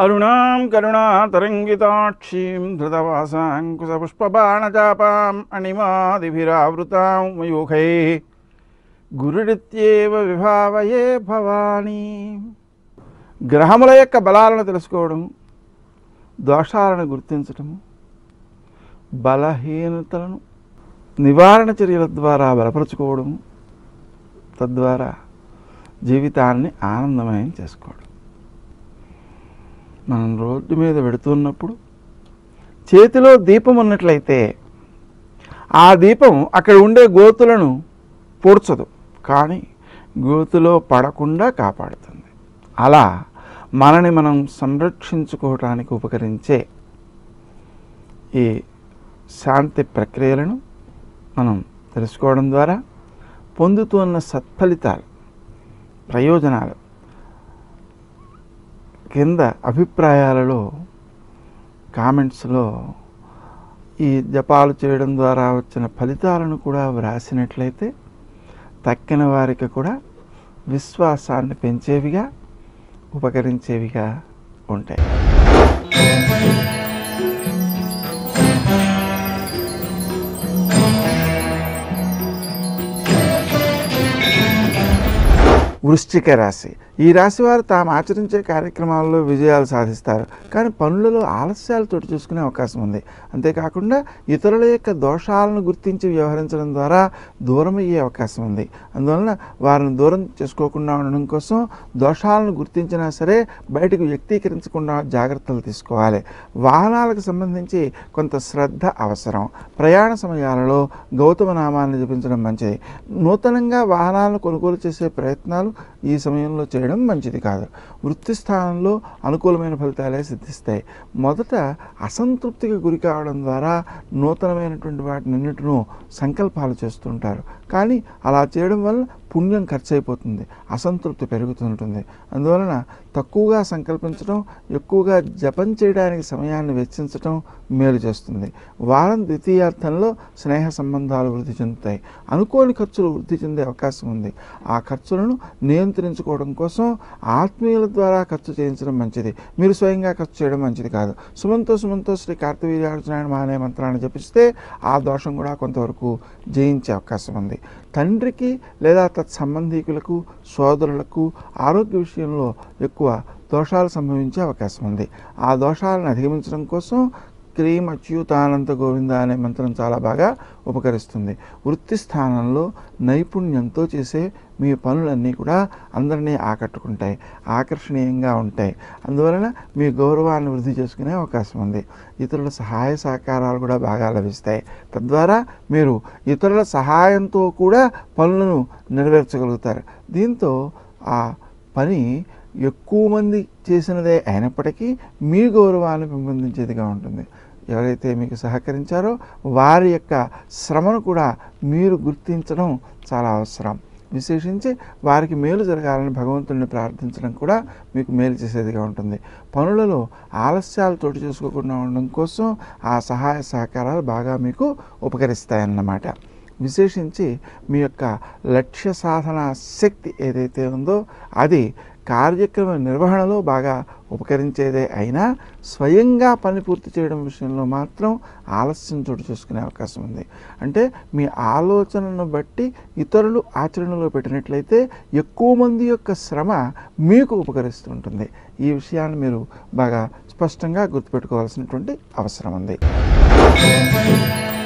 అరుణాం కరుణాతరంగితాక్షీం ధృతవాసాంకుశపుష్పబాణచాపాం అణిమాదిభిరావృతాం మయూఖై గురుడిత్యేవ విభావయే భవానీ గ్రహముల యొక్క బలాలను తెలుసుకోవడం దోషాలను గుర్తించటము బలహీనతలను నివారణ చర్యల ద్వారా బలపరుచుకోవడం తద్వారా జీవితాన్ని ఆనందమయం చేసుకోవడం మనం రోడ్డు మీద వెడుతున్నప్పుడు చేతిలో దీపం ఉన్నట్లయితే ఆ దీపం అక్కడ ఉండే గోతులను పూడ్చదు కానీ గోతులో పడకుండా కాపాడుతుంది అలా మనని మనం సంరక్షించుకోవటానికి ఉపకరించే ఈ శాంతి ప్రక్రియలను మనం తెలుసుకోవడం ద్వారా పొందుతున్న సత్ఫలితాలు ప్రయోజనాలు కింద అభిప్రాయాలలో కామెంట్స్లో ఈ జపాలు చేయడం ద్వారా వచ్చిన ఫలితాలను కూడా వ్రాసినట్లయితే తక్కిన వారికి కూడా విశ్వాసాన్ని పెంచేవిగా ఉపకరించేవిగా ఉంటాయి వృశ్చిక రాశి ఈ రాశి వారు తాము ఆచరించే కార్యక్రమాల్లో విజయాలు సాధిస్తారు కానీ పనులలో ఆలస్యాలు చోటు చూసుకునే అవకాశం ఉంది అంతేకాకుండా ఇతరుల యొక్క దోషాలను గుర్తించి వ్యవహరించడం ద్వారా దూరం అయ్యే అవకాశం ఉంది అందువలన వారిని దూరం చేసుకోకుండా ఉండడం కోసం దోషాలను గుర్తించినా సరే బయటకు వ్యక్తీకరించకుండా జాగ్రత్తలు తీసుకోవాలి వాహనాలకు సంబంధించి కొంత శ్రద్ధ అవసరం ప్రయాణ సమయాలలో గౌతమ నామాన్ని జపించడం మంచిది నూతనంగా వాహనాలను కొనుగోలు చేసే ప్రయత్నాలు ఈ సమయంలో చేయడం మంచిది కాదు వృత్తి స్థానంలో అనుకూలమైన ఫలితాలే సిద్ధిస్తాయి మొదట అసంతృప్తికి గురి కావడం ద్వారా నూతనమైనటువంటి వాటినన్నిటినూ సంకల్పాలు చేస్తుంటారు కానీ అలా చేయడం వల్ల పుణ్యం ఖర్చు అయిపోతుంది అసంతృప్తి పెరుగుతుంటుంది అందువలన తక్కువగా సంకల్పించడం ఎక్కువగా జపం చేయడానికి సమయాన్ని వెచ్చించడం మేలు చేస్తుంది వారం ద్వితీయార్థంలో స్నేహ సంబంధాలు వృద్ధి చెందుతాయి అనుకోని ఖర్చులు వృద్ధి చెందే అవకాశం ఉంది ఆ ఖర్చులను నియంత్రించుకోవడం కోసం ఆత్మీయుల ద్వారా ఖర్చు చేయించడం మంచిది మీరు స్వయంగా ఖర్చు చేయడం మంచిది కాదు సుమంతో సుమంతో శ్రీ కార్తవీర్యార్జునాయన అనే మంత్రాన్ని జపిస్తే ఆ దోషం కూడా కొంతవరకు జయించే అవకాశం ఉంది తండ్రికి లేదా తత్సంబంధీకులకు సోదరులకు ఆరోగ్య విషయంలో ఎక్కువ దోషాలు సంభవించే అవకాశం ఉంది ఆ దోషాలను అధిగమించడం కోసం క్రీం అచ్యుతానంత గోవింద అనే మంత్రం చాలా బాగా ఉపకరిస్తుంది వృత్తి స్థానంలో నైపుణ్యంతో చేసే మీ పనులన్నీ కూడా అందరినీ ఆకట్టుకుంటాయి ఆకర్షణీయంగా ఉంటాయి అందువలన మీ గౌరవాన్ని వృద్ధి చేసుకునే అవకాశం ఉంది ఇతరుల సహాయ సహకారాలు కూడా బాగా లభిస్తాయి తద్వారా మీరు ఇతరుల సహాయంతో కూడా పనులను నెరవేర్చగలుగుతారు దీంతో ఆ పని ఎక్కువ మంది చేసినదే అయినప్పటికీ మీ గౌరవాన్ని పెంపొందించేదిగా ఉంటుంది ఎవరైతే మీకు సహకరించారో వారి యొక్క శ్రమను కూడా మీరు గుర్తించడం చాలా అవసరం విశేషించి వారికి మేలు జరగాలని భగవంతుడిని ప్రార్థించడం కూడా మీకు మేలు చేసేదిగా ఉంటుంది పనులలో ఆలస్యాలు చోటు చేసుకోకుండా ఉండడం కోసం ఆ సహాయ సహకారాలు బాగా మీకు ఉపకరిస్తాయన్నమాట విశేషించి మీ యొక్క లక్ష్య సాధన శక్తి ఏదైతే ఉందో అది కార్యక్రమ నిర్వహణలో బాగా ఉపకరించేదే అయినా స్వయంగా పని పూర్తి చేయడం విషయంలో మాత్రం ఆలస్యం చోటు చేసుకునే అవకాశం ఉంది అంటే మీ ఆలోచనను బట్టి ఇతరులు ఆచరణలో పెట్టినట్లయితే ఎక్కువ మంది యొక్క శ్రమ మీకు ఉపకరిస్తుంటుంది ఈ విషయాన్ని మీరు బాగా స్పష్టంగా గుర్తుపెట్టుకోవాల్సినటువంటి అవసరం ఉంది